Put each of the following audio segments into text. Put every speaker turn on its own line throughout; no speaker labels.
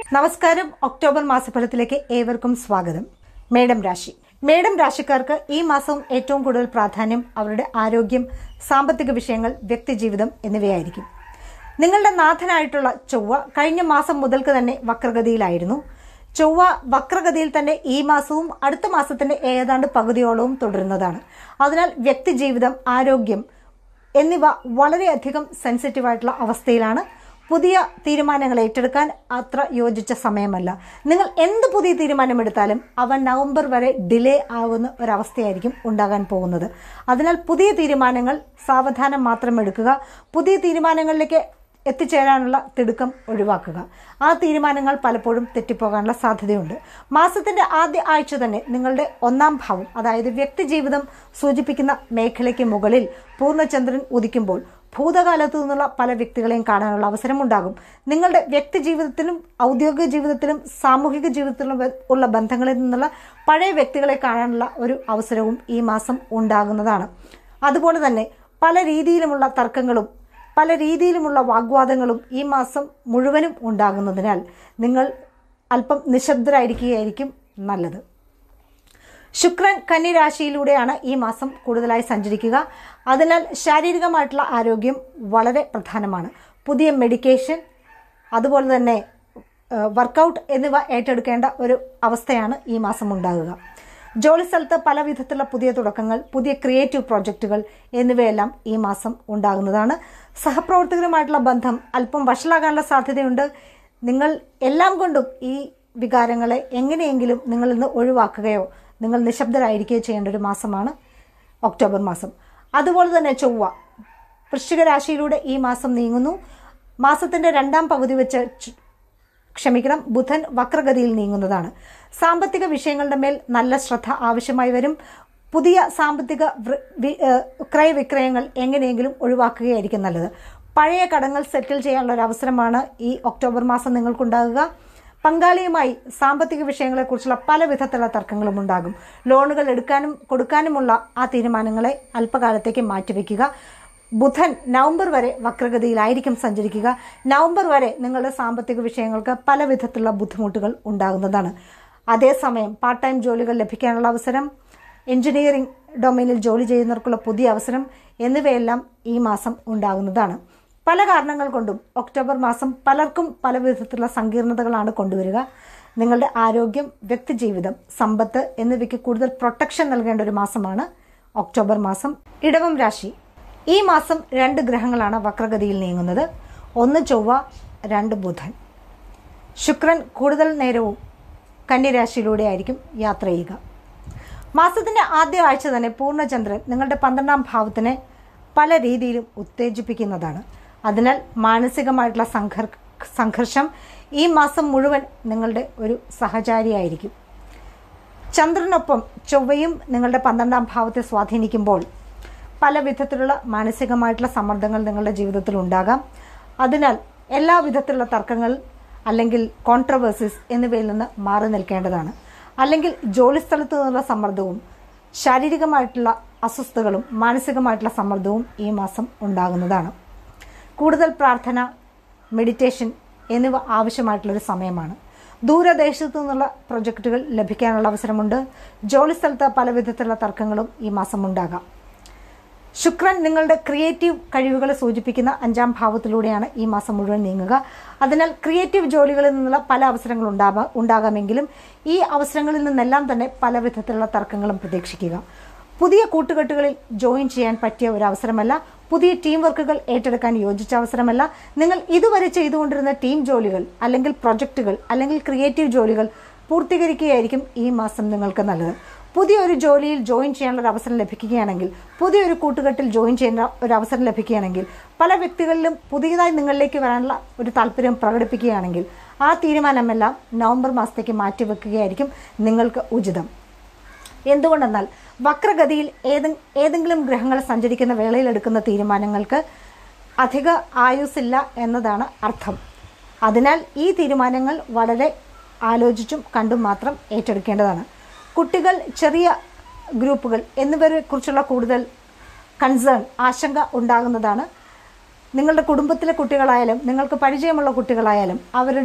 നമസ്കാരം ഒക്ടോബർ മാസഫലത്തിലേക്ക് ഏവർക്കും സ്വാഗതം മേഡം രാശി മേഡം രാശിക്കാർക്ക് ഈ മാസം ഏറ്റവും കൂടുതൽ പ്രാധാന്യം അവരുടെ ആരോഗ്യം സാമ്പത്തിക വിഷയങ്ങൾ വ്യക്തിജീവിതം എന്നിവയായിരിക്കും നിങ്ങളുടെ നാഥനായിട്ടുള്ള ചൊവ്വ കഴിഞ്ഞ മാസം മുതൽക്ക് തന്നെ വക്രഗതിയിലായിരുന്നു ചൊവ്വ വക്രഗതിയിൽ തന്നെ ഈ മാസവും അടുത്ത മാസത്തിന്റെ ഏതാണ്ട് പകുതിയോളവും തുടരുന്നതാണ് അതിനാൽ വ്യക്തിജീവിതം ആരോഗ്യം എന്നിവ വളരെയധികം സെൻസിറ്റീവ് ആയിട്ടുള്ള അവസ്ഥയിലാണ് പുതിയ തീരുമാനങ്ങൾ ഏറ്റെടുക്കാൻ അത്ര യോജിച്ച സമയമല്ല നിങ്ങൾ എന്ത് പുതിയ തീരുമാനമെടുത്താലും അവ നവംബർ വരെ ഡിലേ ആവുന്ന ഒരവസ്ഥയായിരിക്കും ഉണ്ടാകാൻ പോകുന്നത് അതിനാൽ പുതിയ തീരുമാനങ്ങൾ സാവധാനം മാത്രം എടുക്കുക പുതിയ തീരുമാനങ്ങളിലേക്ക് എത്തിച്ചേരാനുള്ള തിടുക്കം ഒഴിവാക്കുക ആ തീരുമാനങ്ങൾ പലപ്പോഴും തെറ്റിപ്പോകാനുള്ള സാധ്യതയുണ്ട് മാസത്തിന്റെ ആദ്യ ആഴ്ച തന്നെ നിങ്ങളുടെ ഒന്നാം ഭാവം അതായത് വ്യക്തിജീവിതം സൂചിപ്പിക്കുന്ന മേഖലയ്ക്ക് മുകളിൽ പൂർണ്ണചന്ദ്രൻ ഉദിക്കുമ്പോൾ ഭൂതകാലത്തു നിന്നുള്ള പല വ്യക്തികളെയും കാണാനുള്ള അവസരം ഉണ്ടാകും നിങ്ങളുടെ വ്യക്തി ജീവിതത്തിലും ഔദ്യോഗിക ജീവിതത്തിലും സാമൂഹിക ജീവിതത്തിലും ഉള്ള ബന്ധങ്ങളിൽ നിന്നുള്ള പഴയ വ്യക്തികളെ കാണാനുള്ള ഒരു അവസരവും ഈ മാസം ഉണ്ടാകുന്നതാണ് അതുപോലെ തന്നെ പല രീതിയിലുമുള്ള തർക്കങ്ങളും പല രീതിയിലുമുള്ള വാഗ്വാദങ്ങളും ഈ മാസം മുഴുവനും ഉണ്ടാകുന്നതിനാൽ നിങ്ങൾ അല്പം നിശബ്ദരായിരിക്കുകയായിരിക്കും നല്ലത് ശുക്രൻ കന്നിരാശിയിലൂടെയാണ് ഈ മാസം കൂടുതലായി സഞ്ചരിക്കുക അതിനാൽ ശാരീരികമായിട്ടുള്ള ആരോഗ്യം വളരെ പ്രധാനമാണ് പുതിയ മെഡിക്കേഷൻ അതുപോലെ തന്നെ വർക്കൗട്ട് എന്നിവ ഏറ്റെടുക്കേണ്ട ഒരു അവസ്ഥയാണ് ഈ മാസം ഉണ്ടാകുക ജോലി സ്ഥലത്ത് പല വിധത്തിലുള്ള പുതിയ തുടക്കങ്ങൾ പുതിയ ക്രിയേറ്റീവ് പ്രോജക്റ്റുകൾ എന്നിവയെല്ലാം ഈ മാസം ഉണ്ടാകുന്നതാണ് സഹപ്രവർത്തകരുമായിട്ടുള്ള ബന്ധം അല്പം വഷളാകാനുള്ള സാധ്യതയുണ്ട് നിങ്ങൾ എല്ലാം കൊണ്ടും ഈ വികാരങ്ങളെ എങ്ങനെയെങ്കിലും നിങ്ങളിൽ നിന്ന് ഒഴിവാക്കുകയോ നിങ്ങൾ നിശബ്ദരായിരിക്കുകയോ ചെയ്യേണ്ട ഒരു മാസമാണ് ഒക്ടോബർ മാസം അതുപോലെ തന്നെ ചൊവ്വ വൃശ്ചിക രാശിയിലൂടെ ഈ മാസം നീങ്ങുന്നു മാസത്തിന്റെ രണ്ടാം പകുതി വെച്ച് ചു- ക്ഷമിക്കണം ബുധൻ വക്രഗതിയിൽ നീങ്ങുന്നതാണ് സാമ്പത്തിക വിഷയങ്ങളുടെ മേൽ നല്ല ശ്രദ്ധ ആവശ്യമായി വരും പുതിയ സാമ്പത്തിക വൃ- വി- ഏഹ് ക്രയവിക്രയങ്ങൾ എങ്ങനെയെങ്കിലും ഒഴിവാക്കുകയായിരിക്കും നല്ലത് പഴയ കടങ്ങൾ സെറ്റിൽ ചെയ്യാനുള്ള ഒരു അവസരമാണ് ഈ ഒക്ടോബർ മാസം നിങ്ങൾക്കുണ്ടാകുക പങ്കാളിയുമായി സാമ്പത്തിക വിഷയങ്ങളെക്കുറിച്ചുള്ള പല വിധത്തിലുള്ള തർക്കങ്ങളും ഉണ്ടാകും ലോണുകൾ എടുക്കാനും കൊടുക്കാനുമുള്ള ആ തീരുമാനങ്ങളെ അല്പകാലത്തേക്ക് മാറ്റിവെക്കുക ബുധൻ നവംബർ വരെ വക്രഗതിയിലായിരിക്കും സഞ്ചരിക്കുക നവംബർ വരെ നിങ്ങളുടെ സാമ്പത്തിക വിഷയങ്ങൾക്ക് പല വിധത്തിലുള്ള ബുദ്ധിമുട്ടുകൾ ഉണ്ടാകുന്നതാണ് അതേസമയം പാർട്ട് ടൈം ജോലികൾ ലഭിക്കാനുള്ള അവസരം എഞ്ചിനീയറിംഗ് ഡൊമൈനിൽ ജോലി ചെയ്യുന്നവർക്കുള്ള പുതിയ അവസരം എന്നിവയെല്ലാം ഈ മാസം ഉണ്ടാകുന്നതാണ് പല കാരണങ്ങൾ കൊണ്ടും ഒക്ടോബർ മാസം പലർക്കും പല വിധത്തിലുള്ള സങ്കീർണതകളാണ് കൊണ്ടുവരിക നിങ്ങളുടെ ആരോഗ്യം വ്യക്തിജീവിതം സമ്പത്ത് എന്നിവയ്ക്ക് കൂടുതൽ പ്രൊട്ടക്ഷൻ നൽകേണ്ട ഒരു മാസമാണ് ഒക്ടോബർ മാസം ഇടവം രാശി ഈ മാസം രണ്ട് ഗ്രഹങ്ങളാണ് വക്രഗതിയിൽ നീങ്ങുന്നത് ഒന്ന് ചൊവ്വ രണ്ട് ബുധൻ ശുക്രൻ കൂടുതൽ നേരവും കന്യരാശിയിലൂടെ ആയിരിക്കും യാത്ര ചെയ്യുക മാസത്തിന്റെ ആദ്യ ആഴ്ച തന്നെ പൂർണ്ണചന്ദ്രൻ നിങ്ങളുടെ പന്ത്രണ്ടാം ഭാവത്തിനെ പല രീതിയിലും ഉത്തേജിപ്പിക്കുന്നതാണ് അതിനാൽ മാനസികമായിട്ടുള്ള സംഘർ സംഘർഷം ഈ മാസം മുഴുവൻ നിങ്ങളുടെ ഒരു സഹചാരിയായിരിക്കും ചന്ദ്രനൊപ്പം ചൊവ്വയും നിങ്ങളുടെ പന്ത്രണ്ടാം ഭാവത്തെ സ്വാധീനിക്കുമ്പോൾ പല വിധത്തിലുള്ള മാനസികമായിട്ടുള്ള സമ്മർദ്ദങ്ങൾ നിങ്ങളുടെ ജീവിതത്തിൽ ഉണ്ടാകാം അതിനാൽ എല്ലാ വിധത്തിലുള്ള തർക്കങ്ങൾ അല്ലെങ്കിൽ കോൺട്രവേഴ്സീസ് എന്നിവയിൽ നിന്ന് മാറി നിൽക്കേണ്ടതാണ് അല്ലെങ്കിൽ ജോലിസ്ഥലത്ത് നിന്നുള്ള സമ്മർദ്ദവും ശാരീരികമായിട്ടുള്ള അസ്വസ്ഥതകളും മാനസികമായിട്ടുള്ള സമ്മർദ്ദവും ഈ മാസം ഉണ്ടാകുന്നതാണ് കൂടുതൽ പ്രാർത്ഥന മെഡിറ്റേഷൻ എന്നിവ ആവശ്യമായിട്ടുള്ളൊരു സമയമാണ് ദൂരദേശത്തു നിന്നുള്ള പ്രൊജക്റ്റുകൾ ലഭിക്കാനുള്ള അവസരമുണ്ട് ജോലിസ്ഥലത്ത് പല വിധത്തിലുള്ള തർക്കങ്ങളും ഈ മാസം ഉണ്ടാകാം ശുക്രൻ നിങ്ങളുടെ ക്രിയേറ്റീവ് കഴിവുകളെ സൂചിപ്പിക്കുന്ന അഞ്ചാം ഭാവത്തിലൂടെയാണ് ഈ മാസം മുഴുവൻ നീങ്ങുക അതിനാൽ ക്രിയേറ്റീവ് ജോലികളിൽ നിന്നുള്ള പല അവസരങ്ങൾ ഉണ്ടാവാ ഉണ്ടാകാമെങ്കിലും ഈ അവസരങ്ങളിൽ നിന്നെല്ലാം തന്നെ പല വിധത്തിലുള്ള തർക്കങ്ങളും പ്രതീക്ഷിക്കുക പുതിയ കൂട്ടുകെട്ടുകളിൽ ജോയിൻ ചെയ്യാൻ പറ്റിയ ഒരു അവസരമല്ല പുതിയ ടീം വർക്കുകൾ ഏറ്റെടുക്കാൻ യോജിച്ച അവസരമല്ല നിങ്ങൾ ഇതുവരെ ചെയ്തുകൊണ്ടിരുന്ന ടീം ജോലികൾ അല്ലെങ്കിൽ പ്രൊജക്റ്റുകൾ അല്ലെങ്കിൽ ക്രിയേറ്റീവ് ജോലികൾ പൂർത്തീകരിക്കുകയായിരിക്കും ഈ മാസം നിങ്ങൾക്ക് നല്ലത് പുതിയൊരു ജോലിയിൽ ജോയിൻ ചെയ്യാനുള്ള ഒരു അവസരം ലഭിക്കുകയാണെങ്കിൽ പുതിയൊരു കൂട്ടുകെട്ടിൽ ജോയിൻ ചെയ്യുന്ന ഒരു അവസരം ലഭിക്കുകയാണെങ്കിൽ പല വ്യക്തികളിലും പുതിയതായി നിങ്ങളിലേക്ക് വരാനുള്ള ഒരു താല്പര്യം പ്രകടിപ്പിക്കുകയാണെങ്കിൽ ആ തീരുമാനമെല്ലാം നവംബർ മാസത്തേക്ക് മാറ്റിവെക്കുകയായിരിക്കും നിങ്ങൾക്ക് ഉചിതം എന്തുകൊണ്ടെന്നാൽ വക്രഗതിയിൽ ഏതെ ഏതെങ്കിലും ഗ്രഹങ്ങൾ സഞ്ചരിക്കുന്ന വേളയിൽ എടുക്കുന്ന തീരുമാനങ്ങൾക്ക് അധിക ആയുസ്സില്ല എന്നതാണ് അർത്ഥം അതിനാൽ ഈ തീരുമാനങ്ങൾ വളരെ ആലോചിച്ചും കണ്ടും മാത്രം ഏറ്റെടുക്കേണ്ടതാണ് കുട്ടികൾ ചെറിയ ഗ്രൂപ്പുകൾ എന്നിവരെ കുറിച്ചുള്ള കൂടുതൽ കൺസേൺ ആശങ്ക ഉണ്ടാകുന്നതാണ് നിങ്ങളുടെ കുടുംബത്തിലെ കുട്ടികളായാലും നിങ്ങൾക്ക് പരിചയമുള്ള കുട്ടികളായാലും അവരുടെ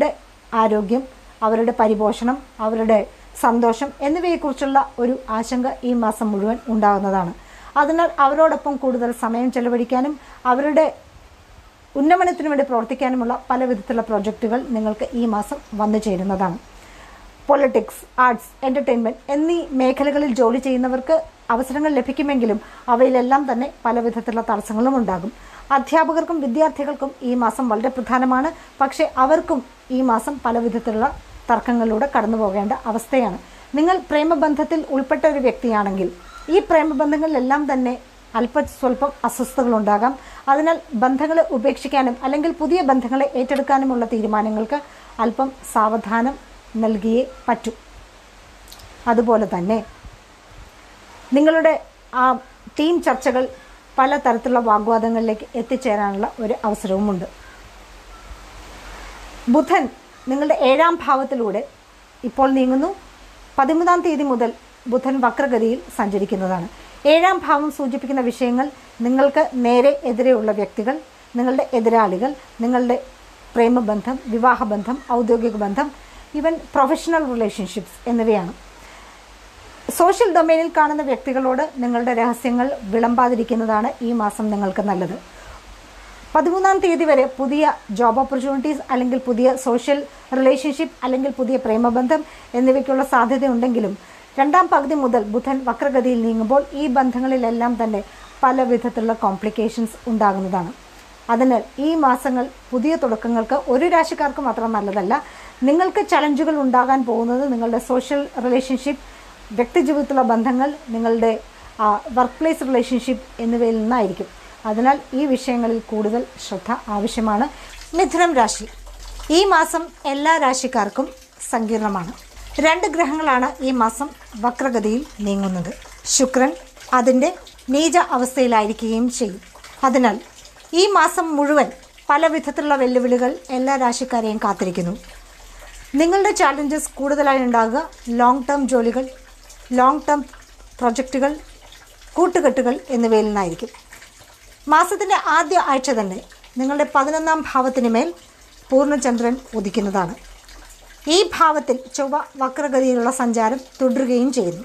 ആരോഗ്യം അവരുടെ പരിപോഷണം അവരുടെ സന്തോഷം എന്നിവയെക്കുറിച്ചുള്ള ഒരു ആശങ്ക ഈ മാസം മുഴുവൻ ഉണ്ടാകുന്നതാണ് അതിനാൽ അവരോടൊപ്പം കൂടുതൽ സമയം ചെലവഴിക്കാനും അവരുടെ ഉന്നമനത്തിനു വേണ്ടി പ്രവർത്തിക്കാനുമുള്ള പല വിധത്തിലുള്ള പ്രൊജക്റ്റുകൾ നിങ്ങൾക്ക് ഈ മാസം വന്നു ചേരുന്നതാണ് പൊളിറ്റിക്സ് ആർട്സ് എൻ്റർടൈൻമെൻറ്റ് എന്നീ മേഖലകളിൽ ജോലി ചെയ്യുന്നവർക്ക് അവസരങ്ങൾ ലഭിക്കുമെങ്കിലും അവയിലെല്ലാം തന്നെ പല വിധത്തിലുള്ള തടസ്സങ്ങളും ഉണ്ടാകും അധ്യാപകർക്കും വിദ്യാർത്ഥികൾക്കും ഈ മാസം വളരെ പ്രധാനമാണ് പക്ഷേ അവർക്കും ഈ മാസം പല വിധത്തിലുള്ള തർക്കങ്ങളിലൂടെ കടന്നു പോകേണ്ട അവസ്ഥയാണ് നിങ്ങൾ പ്രേമബന്ധത്തിൽ ഉൾപ്പെട്ട ഒരു വ്യക്തിയാണെങ്കിൽ ഈ പ്രേമബന്ധങ്ങളിലെല്ലാം തന്നെ അല്പ സ്വല്പം അസ്വസ്ഥതകളുണ്ടാകാം അതിനാൽ ബന്ധങ്ങളെ ഉപേക്ഷിക്കാനും അല്ലെങ്കിൽ പുതിയ ബന്ധങ്ങളെ ഏറ്റെടുക്കാനുമുള്ള തീരുമാനങ്ങൾക്ക് അല്പം സാവധാനം നൽകിയേ പറ്റൂ അതുപോലെ തന്നെ നിങ്ങളുടെ ആ ടീം ചർച്ചകൾ പല തരത്തിലുള്ള വാഗ്വാദങ്ങളിലേക്ക് എത്തിച്ചേരാനുള്ള ഒരു അവസരവുമുണ്ട് ബുധൻ നിങ്ങളുടെ ഏഴാം ഭാവത്തിലൂടെ ഇപ്പോൾ നീങ്ങുന്നു പതിമൂന്നാം തീയതി മുതൽ ബുധൻ വക്രഗതിയിൽ സഞ്ചരിക്കുന്നതാണ് ഏഴാം ഭാവം സൂചിപ്പിക്കുന്ന വിഷയങ്ങൾ നിങ്ങൾക്ക് നേരെ എതിരെയുള്ള വ്യക്തികൾ നിങ്ങളുടെ എതിരാളികൾ നിങ്ങളുടെ പ്രേമബന്ധം വിവാഹബന്ധം ഔദ്യോഗിക ബന്ധം ഈവൻ പ്രൊഫഷണൽ റിലേഷൻഷിപ്സ് എന്നിവയാണ് സോഷ്യൽ ഡൊമൈനിൽ കാണുന്ന വ്യക്തികളോട് നിങ്ങളുടെ രഹസ്യങ്ങൾ വിളമ്പാതിരിക്കുന്നതാണ് ഈ മാസം നിങ്ങൾക്ക് നല്ലത് പതിമൂന്നാം തീയതി വരെ പുതിയ ജോബ് ഓപ്പർച്യൂണിറ്റീസ് അല്ലെങ്കിൽ പുതിയ സോഷ്യൽ റിലേഷൻഷിപ്പ് അല്ലെങ്കിൽ പുതിയ പ്രേമബന്ധം എന്നിവയ്ക്കുള്ള സാധ്യതയുണ്ടെങ്കിലും രണ്ടാം പകുതി മുതൽ ബുധൻ വക്രഗതിയിൽ നീങ്ങുമ്പോൾ ഈ ബന്ധങ്ങളിലെല്ലാം തന്നെ പല വിധത്തിലുള്ള കോംപ്ലിക്കേഷൻസ് ഉണ്ടാകുന്നതാണ് അതിനാൽ ഈ മാസങ്ങൾ പുതിയ തുടക്കങ്ങൾക്ക് ഒരു രാശിക്കാർക്ക് മാത്രം നല്ലതല്ല നിങ്ങൾക്ക് ചലഞ്ചുകൾ ഉണ്ടാകാൻ പോകുന്നത് നിങ്ങളുടെ സോഷ്യൽ റിലേഷൻഷിപ്പ് വ്യക്തിജീവിതത്തിലുള്ള ബന്ധങ്ങൾ നിങ്ങളുടെ വർക്ക് പ്ലേസ് റിലേഷൻഷിപ്പ് എന്നിവയിൽ നിന്നായിരിക്കും അതിനാൽ ഈ വിഷയങ്ങളിൽ കൂടുതൽ ശ്രദ്ധ ആവശ്യമാണ് മിഥുനം രാശി ഈ മാസം എല്ലാ രാശിക്കാർക്കും സങ്കീർണമാണ് രണ്ട് ഗ്രഹങ്ങളാണ് ഈ മാസം വക്രഗതിയിൽ നീങ്ങുന്നത് ശുക്രൻ അതിൻ്റെ നീച അവസ്ഥയിലായിരിക്കുകയും ചെയ്യും അതിനാൽ ഈ മാസം മുഴുവൻ പല വിധത്തിലുള്ള വെല്ലുവിളികൾ എല്ലാ രാശിക്കാരെയും കാത്തിരിക്കുന്നു നിങ്ങളുടെ ചാലഞ്ചസ് കൂടുതലായി ഉണ്ടാകുക ലോങ് ടേം ജോലികൾ ലോങ് ടേം പ്രൊജക്റ്റുകൾ കൂട്ടുകെട്ടുകൾ എന്നിവയിൽ നിന്നായിരിക്കും മാസത്തിൻ്റെ ആദ്യ ആഴ്ച തന്നെ നിങ്ങളുടെ പതിനൊന്നാം ഭാവത്തിന് മേൽ പൂർണ്ണചന്ദ്രൻ ഉദിക്കുന്നതാണ് ഈ ഭാവത്തിൽ ചൊവ്വ വക്രഗതിയിലുള്ള സഞ്ചാരം തുടരുകയും ചെയ്യുന്നു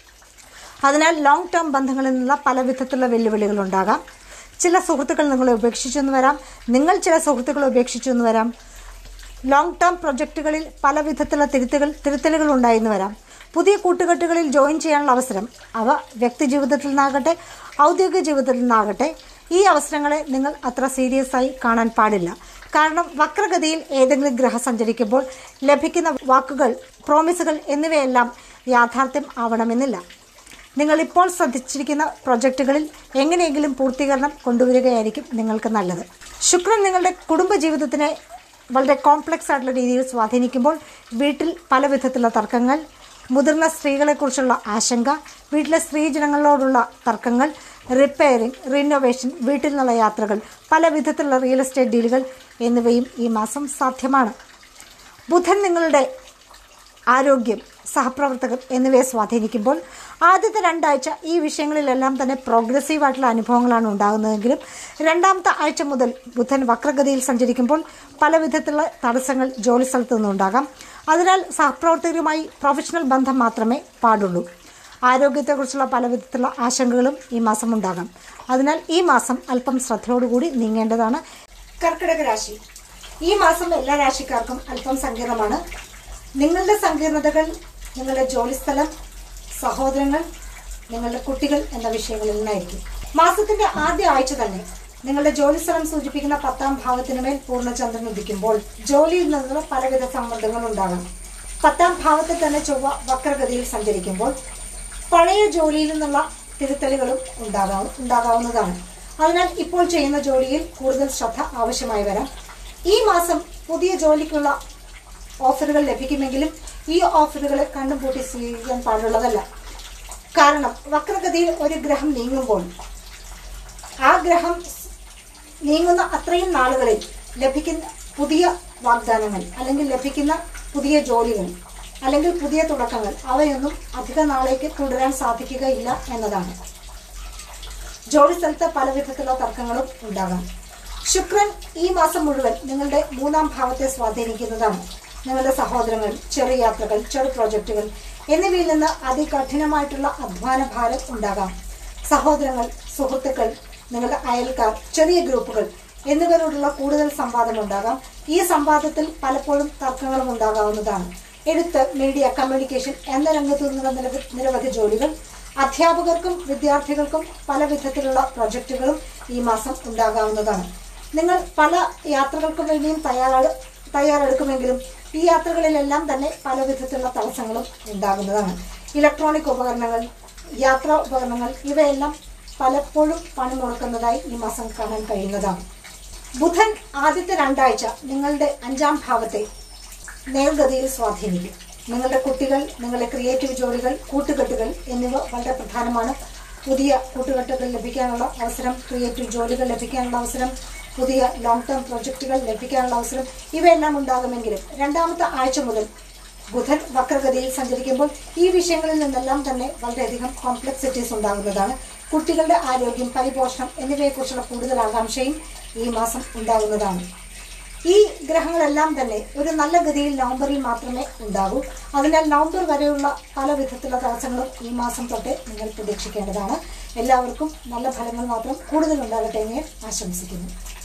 അതിനാൽ ലോങ് ടേം ബന്ധങ്ങളിൽ നിന്നുള്ള പല വിധത്തിലുള്ള വെല്ലുവിളികൾ ഉണ്ടാകാം ചില സുഹൃത്തുക്കൾ നിങ്ങളെ ഉപേക്ഷിച്ചു എന്ന് വരാം നിങ്ങൾ ചില സുഹൃത്തുക്കളെ ഉപേക്ഷിച്ചു എന്ന് വരാം ലോങ് ടേം പ്രൊജക്റ്റുകളിൽ പല വിധത്തിലുള്ള തിരുത്തുകൾ തിരുത്തലുകൾ ഉണ്ടായെന്ന് വരാം പുതിയ കൂട്ടുകെട്ടുകളിൽ ജോയിൻ ചെയ്യാനുള്ള അവസരം അവ വ്യക്തി ജീവിതത്തിൽ നിന്നാകട്ടെ ഔദ്യോഗിക ജീവിതത്തിൽ നിന്നാകട്ടെ ഈ അവസരങ്ങളെ നിങ്ങൾ അത്ര സീരിയസ് ആയി കാണാൻ പാടില്ല കാരണം വക്രഗതിയിൽ ഏതെങ്കിലും ഗ്രഹം സഞ്ചരിക്കുമ്പോൾ ലഭിക്കുന്ന വാക്കുകൾ പ്രോമിസുകൾ എന്നിവയെല്ലാം യാഥാർത്ഥ്യം ആവണമെന്നില്ല നിങ്ങൾ ഇപ്പോൾ ശ്രദ്ധിച്ചിരിക്കുന്ന പ്രൊജക്റ്റുകളിൽ എങ്ങനെയെങ്കിലും പൂർത്തീകരണം കൊണ്ടുവരികയായിരിക്കും നിങ്ങൾക്ക് നല്ലത് ശുക്രൻ നിങ്ങളുടെ കുടുംബജീവിതത്തിനെ വളരെ കോംപ്ലക്സ് ആയിട്ടുള്ള രീതിയിൽ സ്വാധീനിക്കുമ്പോൾ വീട്ടിൽ പല വിധത്തിലുള്ള തർക്കങ്ങൾ മുതിർന്ന സ്ത്രീകളെക്കുറിച്ചുള്ള ആശങ്ക വീട്ടിലെ സ്ത്രീജനങ്ങളോടുള്ള തർക്കങ്ങൾ റിപ്പയറിംഗ് റിനോവേഷൻ വീട്ടിൽ നിന്നുള്ള യാത്രകൾ പല വിധത്തിലുള്ള റിയൽ എസ്റ്റേറ്റ് ഡീലുകൾ എന്നിവയും ഈ മാസം സാധ്യമാണ് ബുധൻ നിങ്ങളുടെ ആരോഗ്യം സഹപ്രവർത്തകർ എന്നിവയെ സ്വാധീനിക്കുമ്പോൾ ആദ്യത്തെ രണ്ടാഴ്ച ഈ വിഷയങ്ങളിലെല്ലാം തന്നെ പ്രോഗ്രസീവ് ആയിട്ടുള്ള അനുഭവങ്ങളാണ് ഉണ്ടാകുന്നതെങ്കിലും രണ്ടാമത്തെ ആഴ്ച മുതൽ ബുധൻ വക്രഗതിയിൽ സഞ്ചരിക്കുമ്പോൾ പല വിധത്തിലുള്ള തടസ്സങ്ങൾ ജോലി സ്ഥലത്തു നിന്നുണ്ടാകാം അതിനാൽ സഹപ്രവർത്തകരുമായി പ്രൊഫഷണൽ ബന്ധം മാത്രമേ പാടുള്ളൂ ആരോഗ്യത്തെക്കുറിച്ചുള്ള പല വിധത്തിലുള്ള ആശങ്കകളും ഈ മാസം ഉണ്ടാകാം അതിനാൽ ഈ മാസം അല്പം ശ്രദ്ധയോടുകൂടി നീങ്ങേണ്ടതാണ് കർക്കിടക രാശി ഈ മാസം എല്ലാ രാശിക്കാർക്കും അല്പം സങ്കീർണമാണ് നിങ്ങളുടെ സങ്കീർണതകൾ നിങ്ങളുടെ ജോലിസ്ഥലം സഹോദരങ്ങൾ നിങ്ങളുടെ കുട്ടികൾ എന്ന വിഷയങ്ങളിൽ നിന്നായിരിക്കും മാസത്തിന്റെ ആദ്യ ആഴ്ച തന്നെ നിങ്ങളുടെ ജോലിസ്ഥലം സൂചിപ്പിക്കുന്ന പത്താം ഭാവത്തിന് മേൽ പൂർണ്ണചന്ദ്രൻ ഉദിക്കുമ്പോൾ ജോലിയിൽ നിന്നുള്ള പലവിധ സമ്മർദ്ദങ്ങൾ ഉണ്ടാകാം പത്താം ഭാവത്തിൽ തന്നെ ചൊവ്വ വക്രഗതിയിൽ സഞ്ചരിക്കുമ്പോൾ പഴയ ജോലിയിൽ നിന്നുള്ള തിരുത്തലുകളും ഉണ്ടാകാം ഉണ്ടാകാവുന്നതാണ് അതിനാൽ ഇപ്പോൾ ചെയ്യുന്ന ജോലിയിൽ കൂടുതൽ ശ്രദ്ധ ആവശ്യമായി വരാം ഈ മാസം പുതിയ ജോലിക്കുള്ള ഓഫറുകൾ ലഭിക്കുമെങ്കിലും ഈ ഓഫറുകളെ കണ്ണും പൂട്ടി സ്വീകരിക്കാൻ പാടുള്ളതല്ല കാരണം വക്രഗതിയിൽ ഒരു ഗ്രഹം നീങ്ങുമ്പോൾ ആ ഗ്രഹം നീങ്ങുന്ന അത്രയും നാളുകളിൽ ലഭിക്കുന്ന പുതിയ വാഗ്ദാനങ്ങൾ അല്ലെങ്കിൽ ലഭിക്കുന്ന പുതിയ ജോലികൾ അല്ലെങ്കിൽ പുതിയ തുടക്കങ്ങൾ അവയൊന്നും അധിക നാളേക്ക് തുടരാൻ സാധിക്കുകയില്ല എന്നതാണ് ജോലി സ്ഥലത്ത് പല വിധത്തിലുള്ള തർക്കങ്ങളും ഉണ്ടാകാം ശുക്രൻ ഈ മാസം മുഴുവൻ നിങ്ങളുടെ മൂന്നാം ഭാവത്തെ സ്വാധീനിക്കുന്നതാണ് നിങ്ങളുടെ സഹോദരങ്ങൾ ചെറു യാത്രകൾ ചെറു പ്രോജക്റ്റുകൾ എന്നിവയിൽ നിന്ന് അതികഠിനമായിട്ടുള്ള അധ്വാന ഭാരം ഉണ്ടാകാം സഹോദരങ്ങൾ സുഹൃത്തുക്കൾ നിങ്ങളുടെ അയൽക്കാർ ചെറിയ ഗ്രൂപ്പുകൾ എന്നിവരോടുള്ള കൂടുതൽ സംവാദം ഉണ്ടാകാം ഈ സംവാദത്തിൽ പലപ്പോഴും തർക്കങ്ങളും ഉണ്ടാകാവുന്നതാണ് എഴുത്ത് മീഡിയ കമ്മ്യൂണിക്കേഷൻ എന്ന രംഗത്തു നിന്നുള്ള നിരവധി നിരവധി ജോലികൾ അധ്യാപകർക്കും വിദ്യാർത്ഥികൾക്കും പല വിധത്തിലുള്ള പ്രൊജക്റ്റുകളും ഈ മാസം ഉണ്ടാകാവുന്നതാണ് നിങ്ങൾ പല യാത്രകൾക്കും വേണ്ടിയും തയ്യാറെടു തയ്യാറെടുക്കുമെങ്കിലും ഈ യാത്രകളിലെല്ലാം തന്നെ പല വിധത്തിലുള്ള തടസ്സങ്ങളും ഉണ്ടാകുന്നതാണ് ഇലക്ട്രോണിക് ഉപകരണങ്ങൾ യാത്രാ ഉപകരണങ്ങൾ ഇവയെല്ലാം പലപ്പോഴും പണി മുടക്കുന്നതായി ഈ മാസം കാണാൻ കഴിയുന്നതാണ് ബുധൻ ആദ്യത്തെ രണ്ടാഴ്ച നിങ്ങളുടെ അഞ്ചാം ഭാവത്തെ നേർഗതിയിൽ സ്വാധീനിക്കും നിങ്ങളുടെ കുട്ടികൾ നിങ്ങളുടെ ക്രിയേറ്റീവ് ജോലികൾ കൂട്ടുകെട്ടുകൾ എന്നിവ വളരെ പ്രധാനമാണ് പുതിയ കൂട്ടുകെട്ടുകൾ ലഭിക്കാനുള്ള അവസരം ക്രിയേറ്റീവ് ജോലികൾ ലഭിക്കാനുള്ള അവസരം പുതിയ ലോങ് ടേം പ്രൊജക്റ്റുകൾ ലഭിക്കാനുള്ള അവസരം ഇവയെല്ലാം ഉണ്ടാകുമെങ്കിലും രണ്ടാമത്തെ ആഴ്ച മുതൽ ബുധൻ വക്രഗതിയിൽ സഞ്ചരിക്കുമ്പോൾ ഈ വിഷയങ്ങളിൽ നിന്നെല്ലാം തന്നെ വളരെയധികം കോംപ്ലക്സിറ്റീസ് ഉണ്ടാകുന്നതാണ് കുട്ടികളുടെ ആരോഗ്യം പരിപോഷണം എന്നിവയെക്കുറിച്ചുള്ള കൂടുതൽ ആകാംക്ഷയും ഈ മാസം ഉണ്ടാകുന്നതാണ് ഈ ഗ്രഹങ്ങളെല്ലാം തന്നെ ഒരു നല്ല ഗതിയിൽ നവംബറിൽ മാത്രമേ ഉണ്ടാകൂ അതിനാൽ നവംബർ വരെയുള്ള പല വിധത്തിലുള്ള തടസ്സങ്ങളും ഈ മാസം തൊട്ട് നിങ്ങൾ പ്രതീക്ഷിക്കേണ്ടതാണ് എല്ലാവർക്കും നല്ല ഫലങ്ങൾ മാത്രം കൂടുതൽ ഉണ്ടാകട്ടെ എന്ന് ഞാൻ ആശംസിക്കുന്നു